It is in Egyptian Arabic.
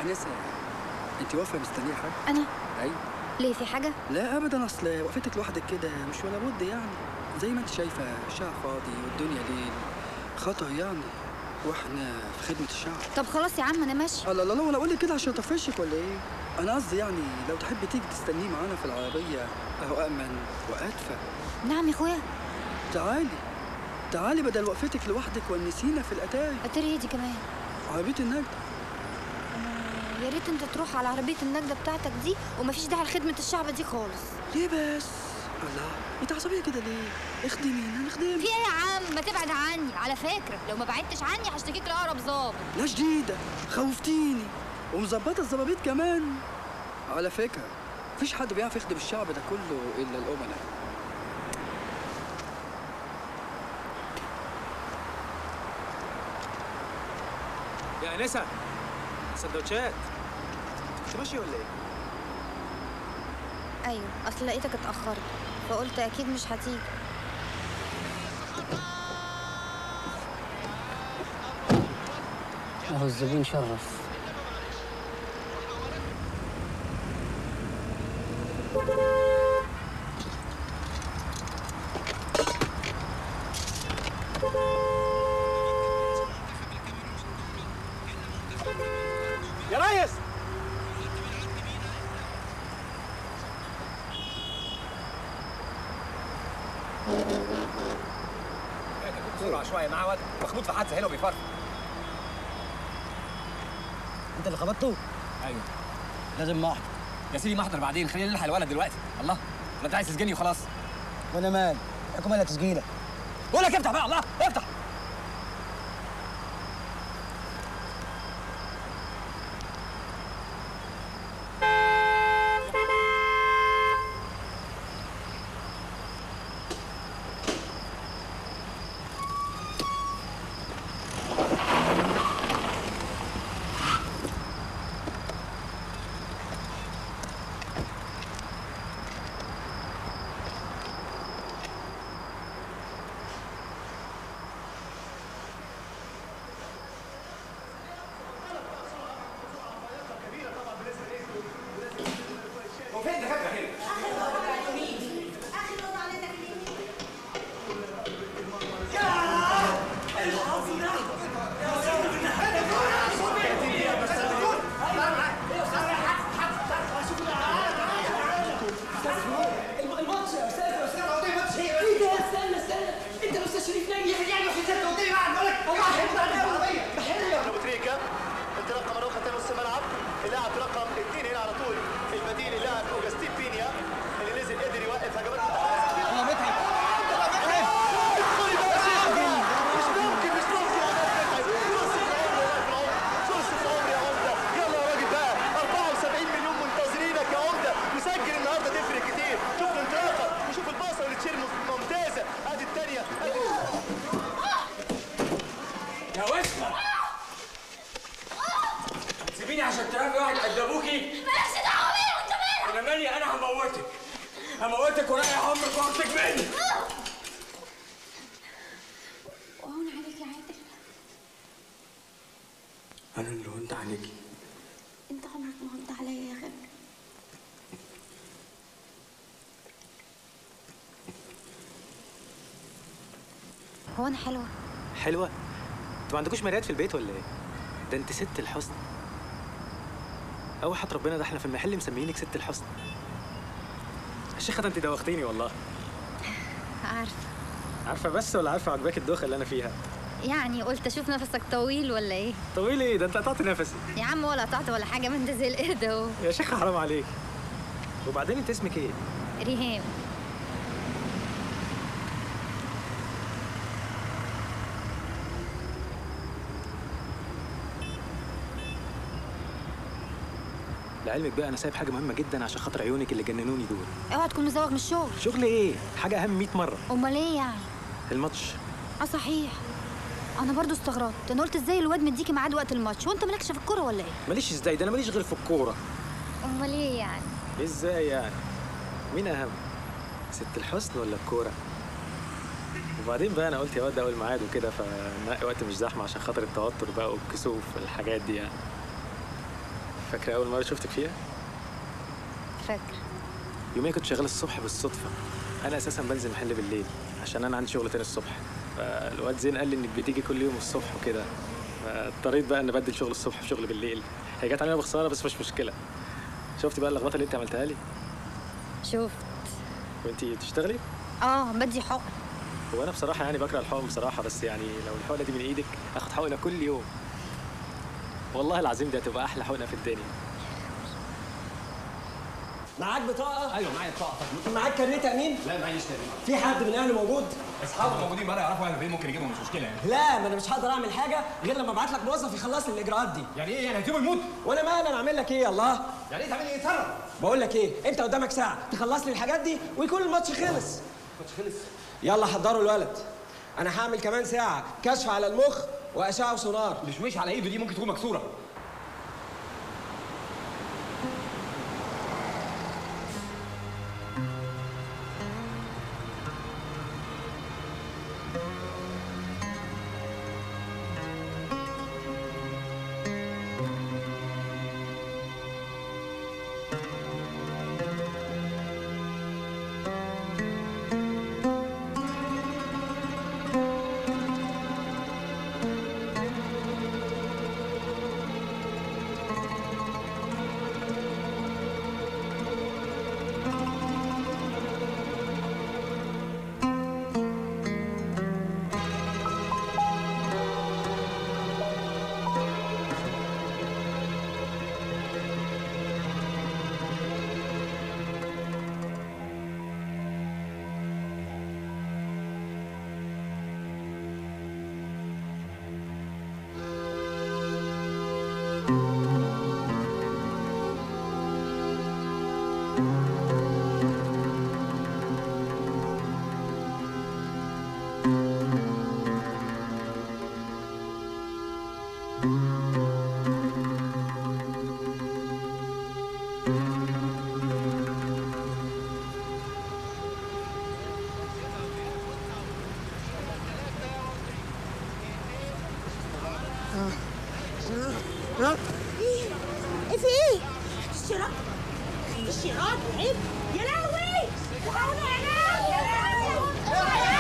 انسه انت واقفه مستنيه حد انا ايوه ليه في حاجه لا ابدا اصل وقفتك لوحدك كده مش ولا بد يعني زي ما انت شايفه الشارع فاضي والدنيا ليل خطر يعني واحنا في خدمه الشعب طب خلاص يا عم انا ماشي الله الله وانا اقول لك كده عشان اطفشك ولا ايه انا قصدي يعني لو تحبي تيجي تستنيه معانا في العربيه اهو امن وادفى نعم يا اخويا تعالي تعالي بدل وقفتك لوحدك ونسينا في الاتاري اتاري دي كمان عربيه النجد يا ريت انت تروح على عربيه النجده بتاعتك دي ومفيش داعي لخدمه الشعب دي خالص ليه بس الله انت عصبيه كده ليه اخدمينا نخدمك في ايه يا عم ما تبعد عني على فكره لو ما بعدتش عني هشتكيك لاقرب ظابط لا جديدة خوفتيني ومظبطة الظبابيط كمان على فكرة مفيش حد بيعرف يخدم الشعب ده كله إلا الأمناء يا انسه سندوتشات انت ماشي ولا ايه؟ ايوه اصل لقيتك اتاخرت فقلت اكيد مش هتيجي اهو الزبون شرف يا ريس بسرعه شويه معاه واد مخبوط في حادثه هنا وبيفرق انت اللي خبطته ايوه لازم ما احضر يا سيدي محضر بعدين خلينا نلحق الولد دلوقتي الله ولا انت عايز تسجني وخلاص وانا مال حكم ولا تسجيله بقول لك افتح بقى الله افتح هو فين الدكاتره هنا؟ الماتش يا استاذ يا استاذ عودي ماتش هي ايه ده استنى استنى انت الاستاذ شريف ناجي يعني في الجد قدامي بعد بالك والله هيفضل على العربيه بحريه ابو تريكه انطلاقه مروخه نص الملعب اللاعب رقم اثنين هنا على طول البديل اللاعب اوجستين بينيا اللي نزل قدر يوقف هجمات يا متعب مش ممكن مش ممكن يا متعب فرصة العمر والله في العمر فرصة العمر يا عمدة يلا يا راجل بقى 74 مليون منتظرينك يا عمدة وسجل النهارده تفرق كتير شوف الانطلاقة وشوف الباصة واللي تشير ممتازة ادي الثانية ادي يا وسخه سيبيني عشان تعرفي واحد قد ابوكي مالكش دعوه بيا وانت مالك انا مالي انا هموتك هموتك ورايح عمرك واخدك مني وهون عليك يا عادل انا اللي هنت عليكي انت عمرك ما هنت عليا يا غبي هو انا حلوه حلوه انتوا ما عندكوش مرايات في البيت ولا ايه ده انت ست الحسن اوحد ربنا ده احنا في المحل مسميينك ست الحسن الشيخه ده انت دوختيني والله عارفه عارفه بس ولا عارفه عجباك الدوخه اللي انا فيها يعني قلت اشوف نفسك طويل ولا ايه طويل ايه ده انت قطعت نفسي يا عم ولا قطعت ولا حاجه من ده زي القرد اهو يا شيخه حرام عليك وبعدين انت اسمك ايه ريهام لعلمك بقى انا سايب حاجه مهمه جدا عشان خاطر عيونك اللي جننوني دول اوعى تكون مزوغ من الشغل شغل ايه حاجه اهم 100 مره امال ايه يعني الماتش اه صحيح انا برضو استغربت انا قلت ازاي الواد مديكي ميعاد وقت الماتش وانت مالكش في الكوره ولا ايه ماليش ازاي ده انا ماليش غير في الكوره امال ايه يعني ازاي يعني مين اهم ست الحسن ولا الكوره وبعدين بقى انا قلت يا واد ده اول ميعاد وكده فنلاقي وقت مش زحمه عشان خاطر التوتر بقى والكسوف والحاجات دي يعني فاكره اول مره شفتك فيها فاكر يوميا كنت شغال الصبح بالصدفه انا اساسا بنزل محل بالليل عشان انا عندي شغل تاني الصبح فالواد زين قال لي انك بتيجي كل يوم الصبح وكده فاضطريت بقى ان ابدل شغل الصبح بشغل بالليل هي جت علينا بخساره بس مش مشكله شفتي بقى اللخبطه اللي انت عملتها لي شفت وانت بتشتغلي اه بدي حقن هو انا بصراحه يعني بكره الحقن بصراحه بس يعني لو الحقنه دي من ايدك اخد حقنه كل يوم والله العظيم دي هتبقى احلى حقنه في الدنيا معاك بطاقه ايوه معايا بطاقه معاك كارنيه تامين لا معيش تاني في حد من اهله موجود اصحابه موجودين بره يعرفوا اهله فين ممكن يجيبهم مش مشكله يعني لا ما انا مش هقدر اعمل حاجه غير لما ابعت لك موظف يخلص لي الاجراءات دي يعني ايه يعني هيسيبوا يموت وانا مالي انا اعمل لك ايه يا الله يعني ايه تعمل ايه يتصرف بقول لك ايه انت قدامك ساعه تخلص لي الحاجات دي ويكون الماتش خلص الماتش خلص يلا حضروا الولد انا هعمل كمان ساعه كشف على المخ واشعه وسونار مش مش على ايده دي ممكن تكون مكسوره ايه في ايه؟ اشتراك اشتراك عيب يا لهوي الحقونا يا ناس يا لهوي